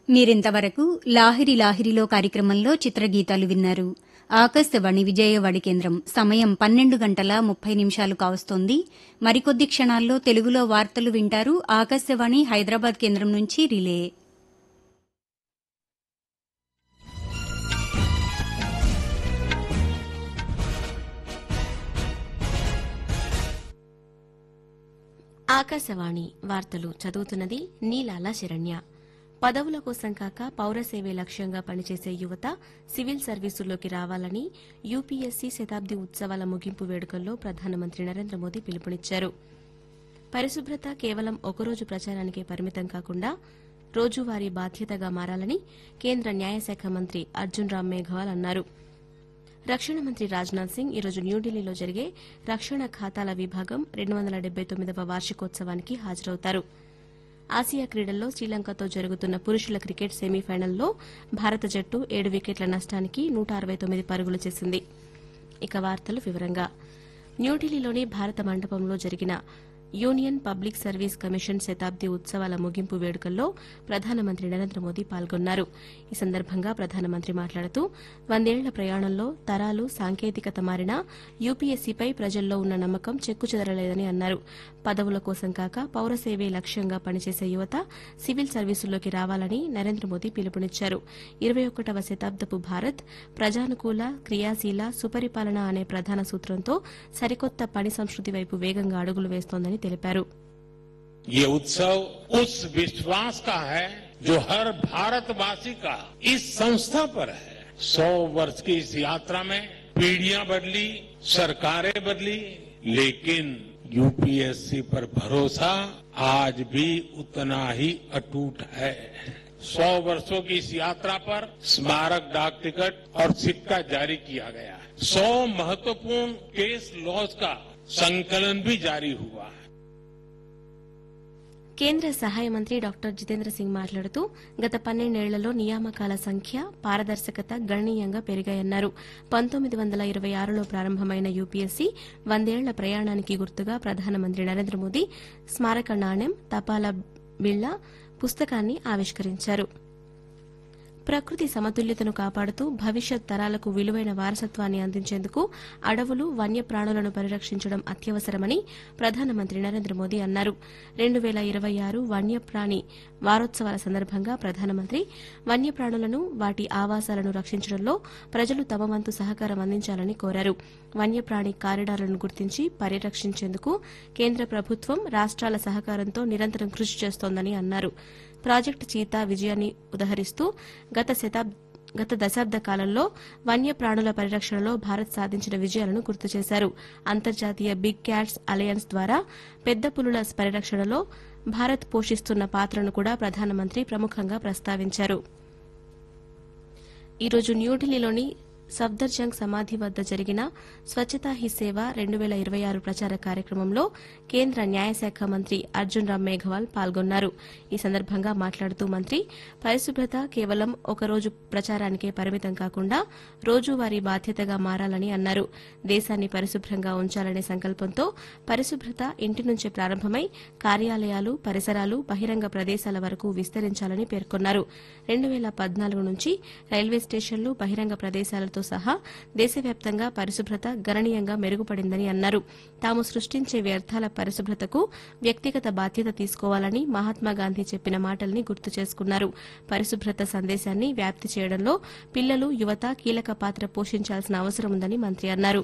మీరింతవరకు లాహిరి లాహిరిలో కార్యక్రమంలో చిత్రగీతాలు విన్నారు ఆకాశవాణి విజయవాడి కేంద్రం సమయం పన్నెండు గంటల ముప్పై నిమిషాలు కావస్తోంది మరికొద్ది క్షణాల్లో తెలుగులో వార్తలు వింటారు ఆకాశవాణి హైదరాబాద్ కేంద్రం నుంచి రిలే ఆకాశవాణి వార్తలు చదువుతున్నది నీలాల శరణ్య పదవుల కోసం కాక పౌర సేవే లక్ష్యంగా పనిచేసే యువత సివిల్ సర్వీసుల్లోకి రావాలని యూపీఎస్సీ శతాబ్ది ఉత్సవాల ముగింపు వేడుకల్లో ప్రధానమంత్రి నరేంద్ర మోదీ పిలుపునిచ్చారు పరిశుభ్రత కేవలం ఒకరోజు ప్రచారానికే పరిమితం కాకుండా రోజువారీ బాధ్యతగా మారాలని కేంద్ర న్యాయశాఖ మంత్రి అర్జున్ రామ్ మేఘవాల్ అన్నారు రక్షణ మంత్రి రాజ్నాథ్ సింగ్ ఈరోజు న్యూఢిల్లీలో జరిగే రక్షణ ఖాతాల విభాగం రెండు వందల డెబ్బై తొమ్మిదవ వార్షికోత్సవానికి హాజరవుతారు ఆసియా క్రీడల్లో శ్రీలంకతో జరుగుతున్న పురుషుల క్రికెట్ సెమీఫైనల్లో భారత జట్టు ఏడు వికెట్ల నష్టానికి నూట అరవై తొమ్మిది పరుగులు చేసింది ఇక వార్తలు వివరంగా న్యూఢిల్లీలోని భారత మండపంలో జరిగిన యూనియన్ పబ్లిక్ సర్వీస్ కమిషన్ శతాబ్ది ఉత్సవాల ముగింపు వేడుకల్లో ప్రధానమంత్రి నరేంద్ర మోదీ పాల్గొన్నారు ఈ సందర్భంగా ప్రధానమంత్రి మాట్లాడుతూ వందేళ్ల ప్రయాణంలో తరాలు సాంకేతికత మారినా యూపీఎస్సీపై ప్రజల్లో ఉన్న నమ్మకం చెక్కుచెదరలేదని అన్నారు పదవుల కోసం కాక పౌర సేవే లక్ష్యంగా పనిచేసే యువత సివిల్ సర్వీసుల్లోకి రావాలని నరేంద్ర మోదీ పిలుపునిచ్చారు ఇరవై ఒకటవ శతాబ్దపు భారత్ ప్రజానుకూల క్రియాశీల సుపరిపాలన అనే ప్రధాన సూత్రంతో సరికొత్త పని సంస్కృతి వైపు వేగంగా అడుగులు వేస్తోందని తెలిపారు ये उत्सव उस विश्वास का है जो हर भारतवासी का इस संस्था पर है सौ वर्ष की इस यात्रा में पीढ़ियां बदली सरकारें बदली लेकिन यूपीएससी पर भरोसा आज भी उतना ही अटूट है सौ वर्षों की इस यात्रा पर स्मारक डाक टिकट और सिक्का जारी किया गया है सौ महत्वपूर्ण केस लॉज का संकलन भी जारी हुआ है కేంద్ర సహాయ మంత్రి డాక్టర్ జితేంద్ర సింగ్ మాట్లాడుతూ గత పన్నెండేళ్లలో నియామకాల సంఖ్య పారదర్శకత గణనీయంగా పెరిగాయన్నారు పంతొమ్మిది వందల ఇరవై ఆరులో ప్రారంభమైన యూపీఎస్సీ వందేళ్ల ప్రయాణానికి గుర్తుగా ప్రధానమంత్రి నరేంద్ర మోదీ స్మారక నాణ్యం తపాలా బిళ్ల పుస్తకాన్ని ఆవిష్కరించారు ప్రకృతి సమతుల్యతను కాపాడుతూ భవిష్యత్ తరాలకు విలువైన వారసత్వాన్ని అందించేందుకు అడవులు వన్యప్రాణులను పరిరక్షించడం అత్యవసరమని ప్రధానమంత్రి నరేంద్ర మోదీ అన్నారు రెండు వేల ఇరవై ఆరు వన్యప్రాణి వారోత్సవాల సందర్భంగా ప్రధానమంత్రి వన్యప్రాణులను వాటి ఆవాసాలను రక్షించడంలో ప్రజలు తమ వంతు సహకారం అందించాలని కోరారు వన్యప్రాణి కారిడార్లను గుర్తించి పరిరక్షించేందుకు కేంద్ర ప్రభుత్వం రాష్ట్రాల సహకారంతో నిరంతరం కృషి చేస్తోందని అన్నారు ప్రాజెక్టు చీతా విజయాన్ని ఉదహరిస్తూ గత శతాబ్ గత దశాబ్ద కాలంలో వన్యప్రాణుల పరిరక్షణలో భారత్ సాధించిన విజయాలను గుర్తు చేశారు అంతర్జాతీయ బిగ్ క్యాట్స్ అలయన్స్ ద్వారా పెద్ద పులుల పరిరక్షణలో భారత్ పోషిస్తున్న పాత్రను కూడా ప్రధానమంత్రి ప్రముఖంగా ప్రస్తావించారు ఈరోజు న్యూఢిల్లీలోని సఫ్దర్జంగ్ సమాధి వద్ద జరిగిన స్వచ్ఛతా హీ సేవ రెండు వేల ఇరవై ఆరు ప్రచార కార్యక్రమంలో కేంద్ర న్యాయశాఖ మంత్రి అర్జున్ రామ్ మేఘవాల్ పాల్గొన్నారు ఈ సందర్భంగా మాట్లాడుతూ మంత్రి పరిశుభ్రత కేవలం ఒకరోజు ప్రచారానికే పరిమితం కాకుండా రోజువారీ బాధ్యతగా మారాలని అన్నారు దేశాన్ని పరిశుభ్రంగా ఉంచాలనే సంకల్పంతో పరిశుభ్రత ఇంటి నుంచే ప్రారంభమై కార్యాలయాలు పరిసరాలు బహిరంగ ప్రదేశాల వరకు విస్తరించాలని పేర్కొన్నారు రెండు వేల పద్నాలుగు నుంచి రైల్వే స్టేషన్లు బహిరంగ ప్రదేశాలతో సహా దేశవ్యాప్తంగా పరిశుభ్రత గణనీయంగా మెరుగుపడిందని అన్నారు తాము సృష్టించే వ్యర్థాల పరిశుభ్రతకు వ్యక్తిగత బాధ్యత తీసుకోవాలని మహాత్మాగాంధీ చెప్పిన మాటల్ని గుర్తు చేసుకున్నారు పరిశుభ్రత సందేశాన్ని వ్యాప్తి చేయడంలో పిల్లలు యువత కీలక పాత్ర పోషించాల్సిన అవసరం ఉందని మంత్రి అన్నారు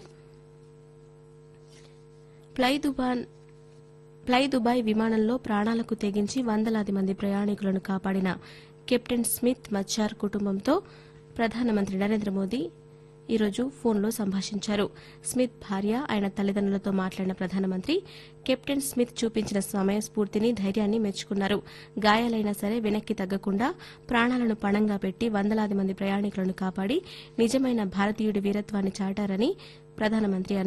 ప్లై దుబాన్ ఫ్లై దుబాయ్ విమానంలో ప్రాణాలకు తెగించి వందలాది మంది ప్రయాణికులను కాపాడిన కెప్టెన్ స్మిత్ మచ్చార్ కుటుంబంతో ప్రధానమంత్రి నరేంద్ర మోదీ ఈరోజు ఫోన్లో సంభాషించారు స్మిత్ భార్య ఆయన తల్లిదండ్రులతో మాట్లాడిన ప్రధానమంత్రి కెప్టెన్ స్మిత్ చూపించిన సమయస్ఫూర్తిని ధైర్యాన్ని మెచ్చుకున్నారు గాయాలైనా సరే వెనక్కి తగ్గకుండా ప్రాణాలను పణంగా పెట్టి వందలాది మంది ప్రయాణికులను కాపాడి నిజమైన భారతీయుడి వీరత్వాన్ని చాటారని ప్రధానమంత్రి అన్నారు